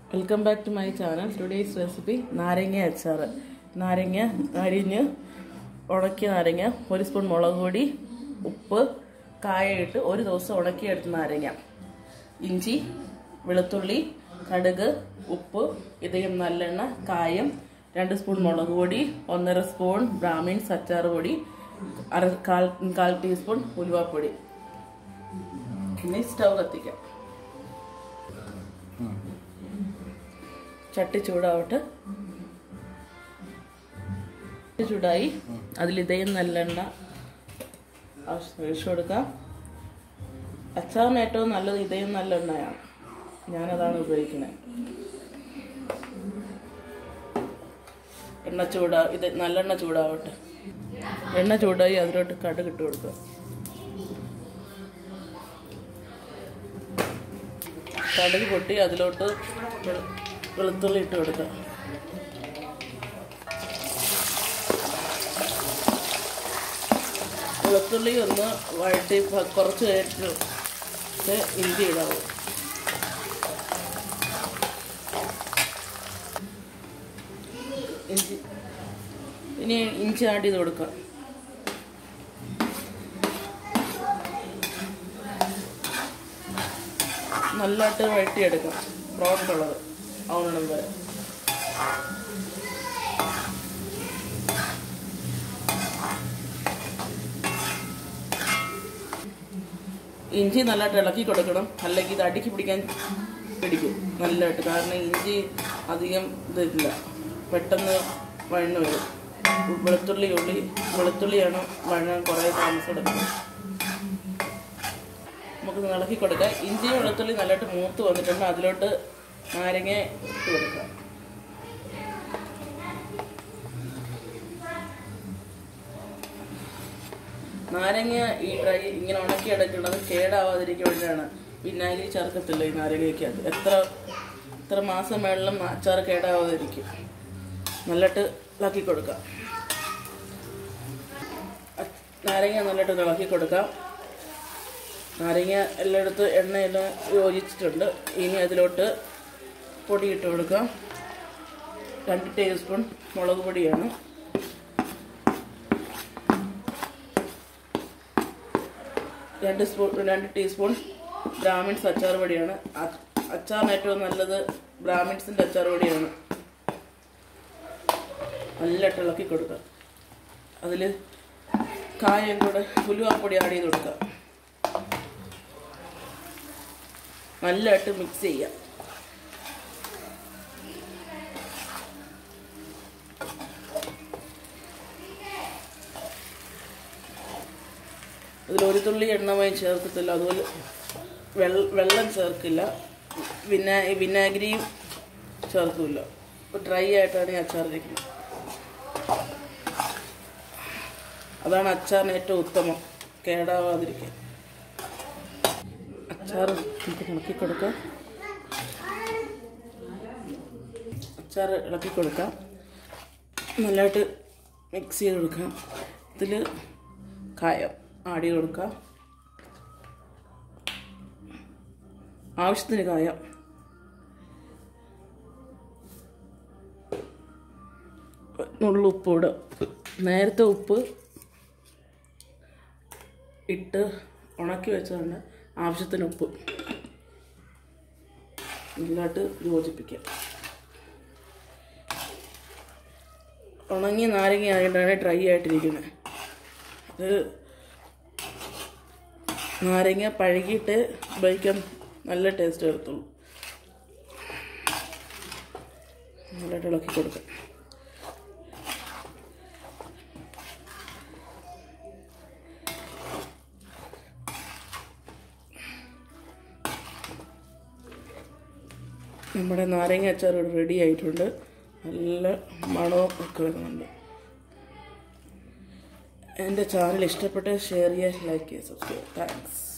welcome back to my channel today's recipe നാരങ്ങ അച്ചാർ നാരങ്ങ അരിഞ്ഞ് ഉണക്കിയ നാരങ്ങ ഒരു സ്പൂൺ മുളക് പൊടി ഉപ്പ് കായയിട്ട് ഒരു ദിവസം ഉണക്കിയെടുത്ത നാരങ്ങ ഇഞ്ചി വെളുത്തുള്ളി കടുക് ഉപ്പ് ഇതയും നല്ലെണ്ണ കായം രണ്ട് സ്പൂൺ മുളക് പൊടി ഒന്നര സ്പൂൺ ബ്രാഹ്മിൻസ് അച്ചാർ പൊടി അര കാൽ കാൽ ടീസ്പൂൺ ഉലുവാപ്പൊടി ഇനി സ്റ്റൗ കത്തിക്കാം ചട്ടി ചൂടാവട്ടെ ചട്ടി ചൂടായി അതിൽ ഇതയും നല്ലെണ്ണ ആവശ്യം ഒഴിച്ചു കൊടുക്കാം അച്ചാറിന് ഏറ്റവും നല്ലത് ഇതയും നല്ലെണ്ണയാണ് ഞാനതാണ് ഉപയോഗിക്കുന്നത് എണ്ണ ചൂടാ ഇത് നല്ലെണ്ണ ചൂടാവട്ടെ എണ്ണ ചൂടായി അതിലോട്ട് കടുക് ഇട്ട് കൊടുക്കുക കടുക് പൊട്ടി അതിലോട്ട് വെളു- വെളുത്തുള്ളി ഇട്ട് കൊടുക്കുക വെളുത്തുള്ളി ഒന്ന് വഴട്ടി പ- കുറച്ച് കഴിഞ്ഞിട്ട് ഇഞ്ചി ഇടാവും ഇഞ്ചി ഇനി ഇഞ്ചി ആഡ് ചെയ്ത് കൊടുക്കാം നല്ലതായിട്ട് വഴറ്റിയെടുക്കാം ബ്രൗൺ കളർ ആവണം വരെ ഇഞ്ചി നല്ലതായിട്ട് ഇളക്കി കൊടുക്കണം അല്ലെങ്കിൽ ഇത് അടുക്കി പിടിക്കാൻ പിടിക്കും നല്ലതായിട്ട് കാരണം ഇഞ്ചി അധികം ഇതില്ല പെട്ടെന്ന് വഴന്നു വരും വെളുത്തുള്ളി ഉള്ളി വെളുത്തുള്ളിയാണ് വഴങ്ങാൻ കുറേ താമസം എടുക്കുന്നത് നമുക്ക് ഇളക്കി കൊടുക്കാം ഇഞ്ചിയും വെളുത്തുള്ളി നല്ലതായിട്ട് മൂത്ത് വന്നിട്ടുണ്ട് അതിലോട്ട് നാരങ്ങ ഇട്ട് കൊടുക്കാം നാരങ്ങ ഈ ഡ്രൈ ഇങ്ങനെ ഉണക്കി എടുക്കുന്നത് കേടാവാതിരിക്കാൻ വേണ്ടിയാണ് വിനാഗിരി ചേർക്കത്തില്ല ഈ നാരങ്ങയ്ക്കകത്ത് എത്ര എത്ര മാസം വെള്ളം അച്ചാർ കേടാവാതിരിക്കും നല്ലിട്ട് ഇളക്കി കൊടുക്കാം അ- നാരങ്ങ നല്ലിട്ട് ഇളക്കി കൊടുക്കാം നാരങ്ങ എല്ലായിടത്തും എണ്ണയെല്ലാം യോജിച്ചിട്ടുണ്ട് ഇനി അതിലോട്ട് പൊടി ഇട്ട് കൊടുക്കാം രണ്ട് ടേബിൾ സ്പൂൺ മുളക് പൊടിയാണ് രണ്ട് സ്പൂൺ രണ്ട് ടീസ്പൂൺ ബ്രാഹ്മിൻസ് അച്ചാർ പൊടിയാണ് അ- അച്ചാറിന് ഏറ്റവും നല്ലത് ബ്രാഹ്മിൻസിൻ്റെ അച്ചാർ പൊടിയാണ് നല്ലതായിട്ട് ഇളക്കി കൊടുക്കുക അതിൽ കായം കൂടെ ഉലുവാപ്പൊടി ആഡ് ചെയ്ത് കൊടുക്കുക നല്ലതായിട്ട് മിക്സ് ചെയ്യുക അതിൽ ഒരു തുള്ളി എണ്ണമയം ചേർക്കത്തില്ല അതുപോലെ വെള്ള വെള്ളം ചേർക്കില്ല വിനാ വിനാഗിരിയും ചേർക്കില്ല ഡ്രൈ ആയിട്ടാണ് ഈ അച്ചാർ ഇരിക്കുന്നത് അതാണ് അച്ചാറിന് ഏറ്റവും ഉത്തമം കേടാവാതിരിക്കാൻ അച്ചാർ നമുക്ക് ഇളക്കി കൊടുക്കാം അച്ചാർ ഇളക്കി കൊടുക്കാം നല്ലതായിട്ട് മിക്സ് ചെയ്ത് കൊടുക്കാം ഇതിൽ കായം ആഡ് ചെയ്ത് കൊടുക്കാം ആവശ്യത്തിന് കായം നുള്ള ഉപ്പ് ഇടുക നേരത്തെ ഉപ്പ് ഇട്ട് ഉണക്കി വെച്ചതുകൊണ്ട് ആവശ്യത്തിന് ഉപ്പ് നല്ലതായിട്ട് യോജിപ്പിക്കുക ഉണങ്ങിയ നാരങ്ങ ആയതുകൊണ്ടാണ് ഡ്രൈ ആയിട്ടിരിക്കുന്നത് അത് നാരങ്ങ പഴകിയിട്ട് ഉപയോഗിക്കാൻ നല്ല ടേസ്റ്റ് വരത്തുള്ളൂ നല്ലതായിട്ട് ഇളക്കി കൊടുക്കാം നമ്മുടെ നാരങ്ങ അച്ചാർ ഇവിടെ റെഡി ആയിട്ടുണ്ട് നല്ല മണവും ഒക്കെ വരുന്നുണ്ട് എൻ്റെ ചാനൽ ഇഷ്ടപ്പെട്ട ഷെയർ ചെയ്യുക ലൈക്ക് ചെയ്യുക സബ്സ്ക്രൈബ് താങ്ക്സ്